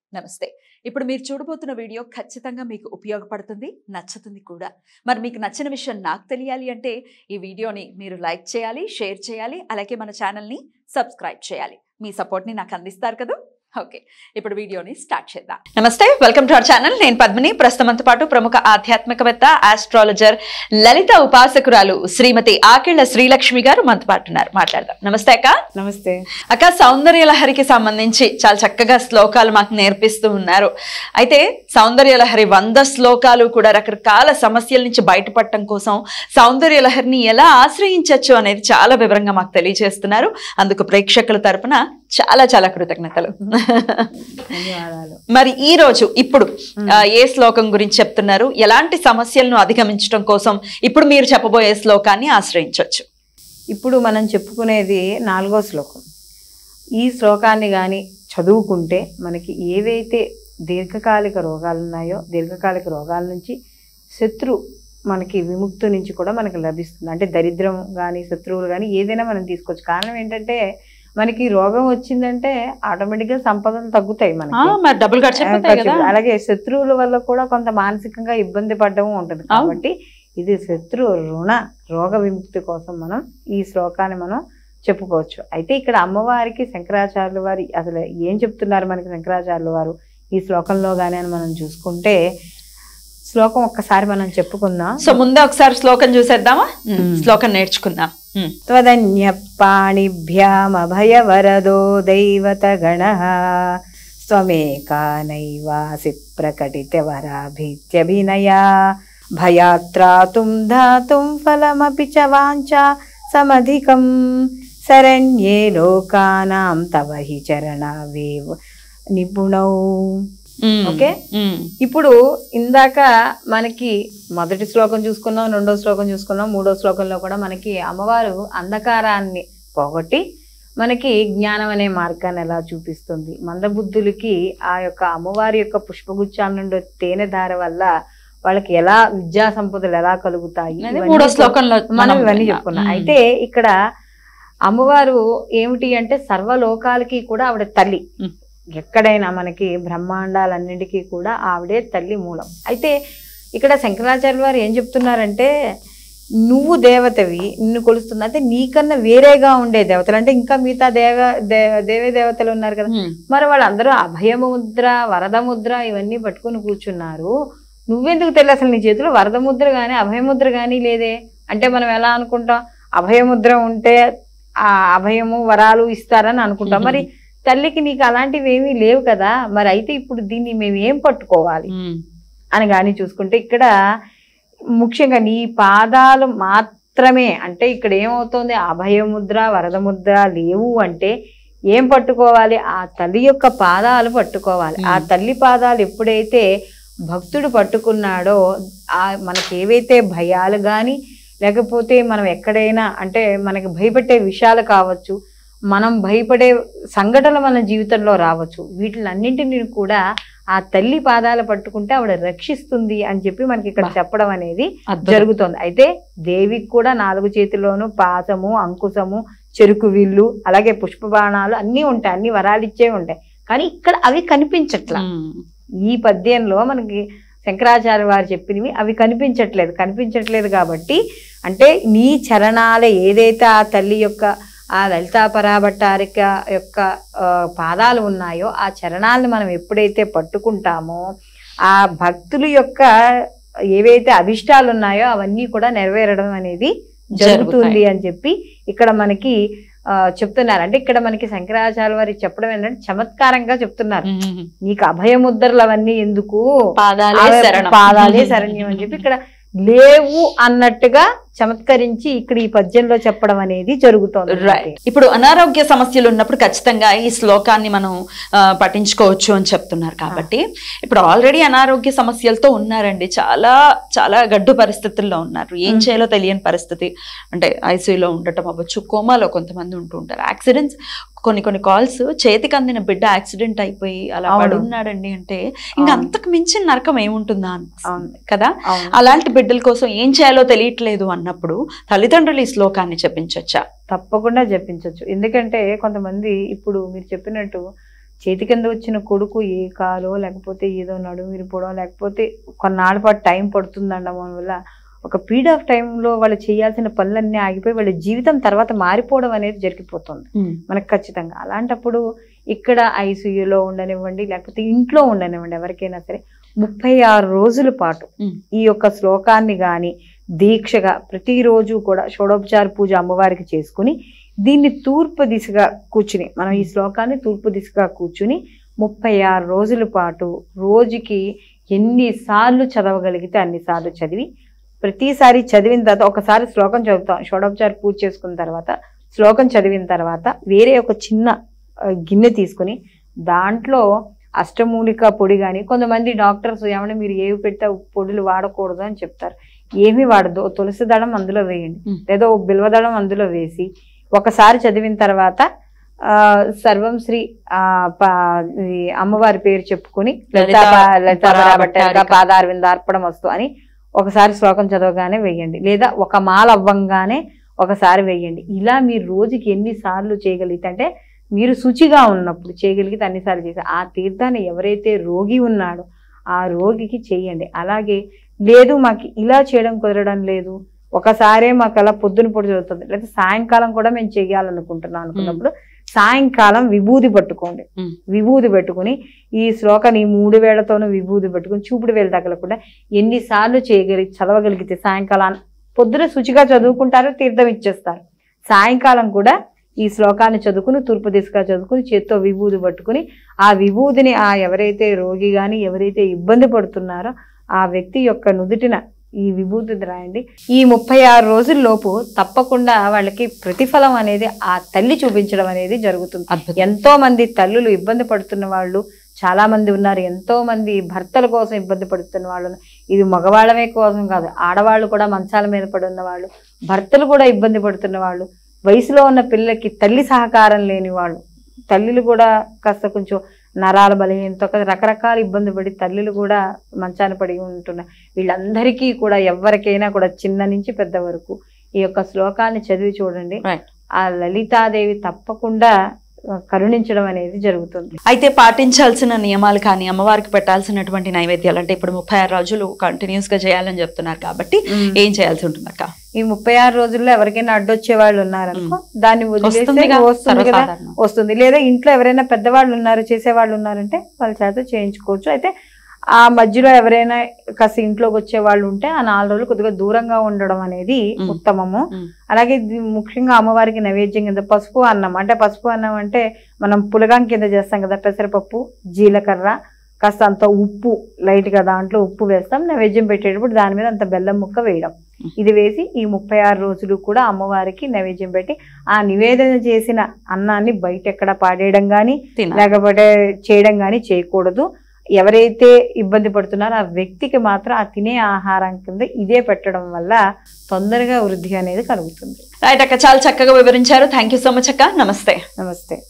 నమస్తే ఇప్పుడు మీరు చూడబోతున్న వీడియో ఖచ్చితంగా మీకు ఉపయోగపడుతుంది నచ్చుతుంది కూడా మరి మీకు నచ్చిన విషయం నాకు తెలియాలి అంటే ఈ వీడియోని మీరు లైక్ చేయాలి షేర్ చేయాలి అలాగే మన ఛానల్ని సబ్స్క్రైబ్ చేయాలి మీ సపోర్ట్ని నాకు అందిస్తారు కదా ఓకే ఇప్పుడు వీడియోని స్టార్ట్ చేద్దాం నమస్తే వెల్కమ్ టు అవర్ ఛానల్ నేను పద్మిని ప్రస్తుతంతో పాటు ప్రముఖ ఆధ్యాత్మికవేత్త ఆస్ట్రాలజర్ లలిత ఉపాసకురాలు శ్రీమతి ఆకిళ్ల శ్రీలక్ష్మి గారు మనతో పాటు ఉన్నారు మాట్లాడదాం నమస్తే అక్క నమస్తే అక్క సౌందర్య లహరికి సంబంధించి చాలా చక్కగా శ్లోకాలు మాకు నేర్పిస్తూ ఉన్నారు అయితే సౌందర్య లహరి వంద శ్లోకాలు కూడా రకరకాల సమస్యల నుంచి బయటపడటం కోసం సౌందర్య లహరిని ఎలా ఆశ్రయించవచ్చు అనేది చాలా వివరంగా మాకు తెలియజేస్తున్నారు అందుకు ప్రేక్షకుల తరపున చాలా చాలా కృతజ్ఞతలు ధన్యవాదాలు మరి ఈ రోజు ఇప్పుడు ఆ, ఏ శ్లోకం గురించి చెప్తున్నారు ఎలాంటి సమస్యలను అధిగమించడం కోసం ఇప్పుడు మీరు చెప్పబోయే శ్లోకాన్ని ఆశ్రయించవచ్చు ఇప్పుడు మనం చెప్పుకునేది నాలుగో శ్లోకం ఈ శ్లోకాన్ని కానీ చదువుకుంటే మనకి ఏవైతే దీర్ఘకాలిక రోగాలు ఉన్నాయో దీర్ఘకాలిక రోగాల నుంచి శత్రు మనకి విముక్తి నుంచి కూడా మనకి లభిస్తుంది అంటే దరిద్రం కానీ శత్రువులు కానీ ఏదైనా మనం తీసుకోవచ్చు కారణం ఏంటంటే మనకి రోగం వచ్చిందంటే ఆటోమేటిక్గా సంపదలు తగ్గుతాయి ఆ, మనకి మరి డబ్బులు ఖర్చు అయిపోతాయి కదా ఖర్చు. అలాగే శత్రువుల వల్ల కూడా కొంత మానసికంగా ఇబ్బంది పడడం ఉంటుంది కాబట్టి ఇది శత్రు రుణ రోగ విముక్తి కోసం మనం ఈ శ్లోకాన్ని మనం చెప్పుకోవచ్చు అయితే ఇక్కడ అమ్మవారికి శంకరాచార్యుల వారి అసలు ఏం చెప్తున్నారు మనకి శంకరాచార్యుల వారు ఈ శ్లోకంలో కానీ అని మనం చూసుకుంటే శ్లోకం ఒక్కసారి మనం చెప్పుకుందాం సో ముందే ఒకసారి శ్లోకం చూసేద్దామా ఉమ్, ఉమ్. శ్లోకం నేర్చుకుందాం ఉమ్. त्वदन्यपाणिभ्यामभयवरदो दैवतगणः स्वमेका नैवासि प्रकटितवराभीत्यभिनया भयात्रातुं धातुं फलमपि च वाञ्छा समधिकं शरण्ये लोकानां तव हि चरणावेव निपुणौ ఉమ్. ఓకే? ఉమ్. ఇప్పుడు ఇందాక మనకి మొదటి శ్లోకం చూసుకున్నాం రెండో శ్లోకం చూసుకున్నాం మూడో శ్లోకంలో కూడా మనకి అమ్మవారు అంధకారాన్ని పోగొట్టి మనకి జ్ఞానం అనే మార్గాన్ని ఎలా చూపిస్తుంది మందబుద్ధులకి ఆ యొక్క అమ్మవారి యొక్క పుష్పగుచ్చాల నుండి తేనె ధార వల్ల వాళ్ళకి ఎలా విద్యా సంపదలు ఎలా కలుగుతాయి అది ఇవన్నీ మూడో కూడా శ్లోకంలో మనం ఇవన్నీ విన్నాం. చెప్పుకున్నాం ఉమ్. అయితే ఇక్కడ అమ్మవారు ఏమిటి అంటే సర్వలోకాలకి కూడా ఆవిడ తల్లి ఉమ్. ఎక్కడైనా మనకి బ్రహ్మాండాలన్నిటికీ కూడా ఆవిడే తల్లి మూలం అయితే ఇక్కడ శంకరాచార్య వారు ఏం చెప్తున్నారంటే నువ్వు దేవతవి నిన్ను కొలుస్తుంది అంటే నీకన్నా వేరేగా ఉండే దేవతలు అంటే ఇంకా మిగతా దేవ దే- దేవే దేవతలు ఉన్నారు కదా ఉమ్. మరి వాళ్ళందరూ అభయముద్ర వరదముద్ర ఇవన్నీ పట్టుకొని కూర్చున్నారు నువ్వెందుకు తెలియదు అసలు నీ చేతిలో వరదముద్ర కానీ అభయముద్ర కానీ లేదే అంటే మనం ఎలా అనుకుంటాం అభయముద్ర ఉంటే ఆ అభయము వరాలు ఇస్తారని అనుకుంటాం మరి తల్లికి నీకు అలాంటివి ఏమీ లేవు కదా మరి అయితే ఇప్పుడు దీన్ని మేము ఏం పట్టుకోవాలి ఉమ్. అని కానీ చూసుకుంటే ఇక్కడ ముఖ్యంగా నీ పాదాలు మాత్రమే అంటే ఇక్కడ ఏమవుతుంది అభయముద్ర వరదముద్ర లేవు అంటే ఏం పట్టుకోవాలి ఆ తల్లి యొక్క పాదాలు పట్టుకోవాలి ఆ మ్మ్. తల్లి పాదాలు ఎప్పుడైతే భక్తుడు పట్టుకున్నాడో ఆ మనకి ఏవైతే భయాలు కానీ లేకపోతే మనం ఎక్కడైనా అంటే మనకి భయపెట్టే విషయాలు కావచ్చు మనం భయపడే సంఘటనలు మన జీవితంలో రావచ్చు వీటిలన్నింటినీ కూడా ఆ తల్లి పాదాలు పట్టుకుంటే ఆవిడ రక్షిస్తుంది అని చెప్పి మనకి ఇక్కడ బా. చెప్పడం అనేది అద్భుతం. జరుగుతోంది అయితే దేవికి కూడా నాలుగు చేతుల్లోనూ పాసము అంకుశము చెరుకు విల్లు అలాగే పుష్ప బాణాలు అన్నీ ఉంటాయి అన్ని వరాలు ఇచ్చే ఉంటాయి కానీ ఇక్కడ అవి కనిపించట్లా ఉమ్. ఈ పద్యంలో మనకి శంకరాచార్య వారు చెప్పినవి అవి కనిపించట్లేదు కనిపించట్లేదు కాబట్టి అంటే నీ చరణాలే ఏదైతే ఆ తల్లి యొక్క ఆ లలితా పరాభట్టారిక యొక్క ఆ, పాదాలు ఉన్నాయో ఆ చరణాలను మనం ఎప్పుడైతే పట్టుకుంటామో ఆ భక్తుల యొక్క ఏవైతే అభిష్టాలు ఉన్నాయో అవన్నీ కూడా నెరవేరడం అనేది జరుగుతుంది జరుగుతాయి. అని చెప్పి ఇక్కడ మనకి ఆ, చెప్తున్నారు అంటే ఇక్కడ మనకి శంకరాచార్య వారి చెప్పడం ఏంటంటే చమత్కారంగా చెప్తున్నారు ఉమ్. నీకు అభయముద్రలు అవన్నీ ఎందుకు పాదాలే ఆమె శరణం. పాదాలే శరణ్యం అని చెప్పి ఇక్కడ లేవు అన్నట్టుగా చమత్కరించి ఇక్కడ ఈ పద్యంలో చెప్పడం అనేది జరుగుతోంది రైట్ ఇప్పుడు అనారోగ్య సమస్యలు ఉన్నప్పుడు ఖచ్చితంగా ఈ శ్లోకాన్ని మనం ఆ, పఠించుకోవచ్చు అని చెప్తున్నారు కాబట్టి ఇప్పుడు ఆల్రెడీ అనారోగ్య సమస్యలతో ఉన్నారండి చాలా చాలా గడ్డు పరిస్థితుల్లో ఉన్నారు ఏం మ్మ్. చేయాలో తెలియని పరిస్థితి అంటే ఐసీయూలో ఉండటం అవ్వచ్చు కోమాలో కొంతమంది ఉంటూ ఉంటారు యాక్సిడెంట్స్ కొన్ని కొన్ని కాల్స్ చేతికి అందిన బిడ్డ యాక్సిడెంట్ అయిపోయి అలా అవును. పడున్నాడండి అంటే ఇంకా అవును. అంతకు మించిన నరకం ఏముంటుందా అనిపిస్తుంది అవును. కదా అవును. అలాంటి బిడ్డల కోసం ఏం చేయాలో తెలియట్లేదు అన్నప్పుడు తల్లిదండ్రులు ఈ శ్లోకాన్ని చెప్పించొచ్చా తప్పకుండా జపించవచ్చు ఎందుకంటే కొంతమంది ఇప్పుడు మీరు చెప్పినట్టు చేతి కింద వచ్చిన కొడుకు ఏ కాలో లేకపోతే ఏదో నడుము విరిపోవడం లేకపోతే కొన్నాళ్ళ పాటు టైం పడుతుందండం వల్ల ఒక పీరియడ్ ఆఫ్ టైంలో వాళ్ళు చేయాల్సిన పనులన్నీ ఆగిపోయి వాళ్ళ జీవితం తర్వాత మారిపోవడం అనేది జరిగిపోతుంది మనకు ఖచ్చితంగా అలాంటప్పుడు ఇక్కడ ఐసీయూలో ఉండనివ్వండి లేకపోతే ఇంట్లో ఉండనివ్వండి ఎవరికైనా సరే ముప్పై ఆరు రోజుల పాటు మ్మ్. ఈ యొక్క శ్లోకాన్ని కానీ దీక్షగా ప్రతిరోజు కూడా షోడోపచార పూజ అమ్మవారికి చేసుకుని దీన్ని తూర్పు దిశగా కూర్చుని మనం ఈ శ్లోకాన్ని తూర్పు దిశగా కూర్చుని ముప్పై ఆరు రోజుల పాటు రోజుకి ఎన్నిసార్లు చదవగలిగితే అన్నిసార్లు చదివి ప్రతిసారి చదివిన తర్వాత ఒకసారి శ్లోకం చదువుతాం షోడోపచార పూజ చేసుకున్న తర్వాత శ్లోకం చదివిన తర్వాత వేరే ఒక చిన్న ఆ, గిన్నె తీసుకుని దాంట్లో అష్టమూలిక పొడి కానీ కొంతమంది డాక్టర్స్ ఏమైనా మీరు ఏవి పెడితే ఆ పొడులు వాడకూడదు అని చెప్తారు ఏమీ వాడదు ఓ తులసి దళం అందులో వేయండి మ్. లేదా ఓ బిల్వదళం అందులో వేసి ఒకసారి చదివిన తర్వాత ఆ, సర్వం శ్రీ ఆ, ప- ఈ అమ్మవారి పేరు చెప్పుకుని లలితా లలితా ప- లలితా పరాభట్టారిక. పరాభట్టారిక పాదారవిందార్పణం వస్తూ అని ఒకసారి శ్లోకం చదవగానే వేయండి లేదా ఒక మాల అవ్వంగానే ఒకసారి వేయండి ఇలా మీరు రోజుకి ఎన్నిసార్లు చేయగలిగితే అంటే మీరు శుచిగా ఉన్నప్పుడు చేయగలిగితే అన్నిసార్లు చేసి ఆ తీర్థాన్ని ఎవరైతే రోగి ఉన్నాడో ఆ రోగికి చేయండి అలాగే లేదు మాకు ఇలా చేయడం కుదరడం లేదు ఒకసారే మాకు అలా పొద్దున పొడి జరుగుతుంది లేదా సాయంకాలం కూడా మేము చేయాలనుకుంటున్నాం అనుకున్నప్పుడు సాయంకాలం విభూది పట్టుకోండి మ్మ్. విభూది పెట్టుకుని ఈ శ్లోకాన్ని ఈ మూడు వేళ్లతోనూ విభూది పెట్టుకుని చూపుడు వేలు తగలకుండా ఎన్నిసార్లు చేయగలిగి చదవగలిగితే సాయంకాలం పొద్దున శుచిగా చదువుకుంటారో తీర్థం ఇచ్చేస్తారు సాయంకాలం కూడా ఈ శ్లోకాన్ని చదువుకుని తూర్పు దిశగా చదువుకుని చేత్తో విభూది పట్టుకుని ఆ విభూదిని ఆ ఎవరైతే రోగి కానీ ఎవరైతే ఇబ్బంది పడుతున్నారో ఆ వ్యక్తి యొక్క నుదుటిన ఈ విభూతి రాయండి ఈ ముప్పై ఆరు రోజుల్లోపు తప్పకుండా వాళ్ళకి ప్రతిఫలం అనేది ఆ తల్లి చూపించడం అనేది జరుగుతుంది అద్భుతం ఎంతో మంది తల్లులు ఇబ్బంది పడుతున్న వాళ్ళు చాలా మంది ఉన్నారు ఎంతో మంది భర్తల కోసం ఇబ్బంది పడుతున్న వాళ్ళు ఉన్నారు. ఇది మగవాళ్ళమే కోసం కాదు ఆడవాళ్ళు కూడా మంచాల మీద పడి ఉన్న వాళ్ళు భర్తలు కూడా ఇబ్బంది పడుతున్న వాళ్ళు వయసులో ఉన్న పిల్లలకి తల్లి సహకారం లేని వాళ్ళు తల్లులు కూడా కాస్త కొంచెం నరాల బలహీనతో కాస్త రకరకాల ఇబ్బంది పడి తల్లులు కూడా మంచాన పడి ఉంటున్నారు వీళ్ళందరికీ కూడా ఎవరికైనా కూడా చిన్న నుంచి పెద్ద వరకు ఈ యొక్క శ్లోకాన్ని చదివి చూడండి Right. ఆ లలితాదేవి తప్పకుండా ఆ, కరుణించడం అనేది జరుగుతుంది అయితే పాటించాల్సిన నియమాలు కానీ అమ్మవారికి పెట్టాల్సినటువంటి నైవేద్యాలు అంటే ఇప్పుడు ముప్పై ఆరు రోజులు కంటిన్యూస్ గా చేయాలని చెప్తున్నారు కాబట్టి ఏం చేయాల్సి ఉంటుంది అక్క ఈ ముప్పై ఆరు రోజుల్లో ఎవరికైనా అడ్డొచ్చే వాళ్ళు ఉన్నారనుకో దాన్ని వదిలేస్తే వస్తుందిగా, వస్తుంది కదా సర్వసాధారణం. వస్తుంది లేదా ఇంట్లో ఎవరైనా పెద్దవాళ్ళు ఉన్నారు చేసేవాళ్ళు ఉన్నారంటే వాళ్ళ చేత చేయించుకోవచ్చు అయితే ఆ మధ్యలో ఎవరైనా కాస్త ఇంట్లోకి వచ్చే వాళ్ళు ఉంటే ఆ నాలుగు రోజులు కొద్దిగా దూరంగా ఉండడం అనేది మ్. ఉత్తమము మ్. అలాగే అలాగే ఇది ముఖ్యంగా అమ్మవారికి నైవేద్యం కింద పసుపు అన్నం అంటే పసుపు అన్నం అంటే మనం పులగం కింద చేస్తాం కదా పెసరపప్పు జీలకర్ర కాస్త అంత ఉప్పు లైట్ గా దాంట్లో ఉప్పు వేస్తాం నైవేద్యం పెట్టేటప్పుడు దాని మీద అంత బెల్లం ముక్క వేయడం ఇది వేసి ఈ ముప్పై ఆరు రోజులు కూడా అమ్మవారికి నైవేద్యం పెట్టి ఆ నివేదన చేసిన అన్నాన్ని బయట ఎక్కడ పాడేయడం కానీ తినాలి లేకపోతే చేయడం కానీ చేయకూడదు ఎవరైతే ఇబ్బంది పడుతున్నారో ఆ వ్యక్తికి మాత్రం ఆ తినే ఆహారం కింద ఇదే పెట్టడం వల్ల తొందరగా వృద్ధి అనేది కలుగుతుంది రైట్ అక్క చాలా చక్కగా వివరించారు థ్యాంక్ యూ సో మచ్ అక్క నమస్తే నమస్తే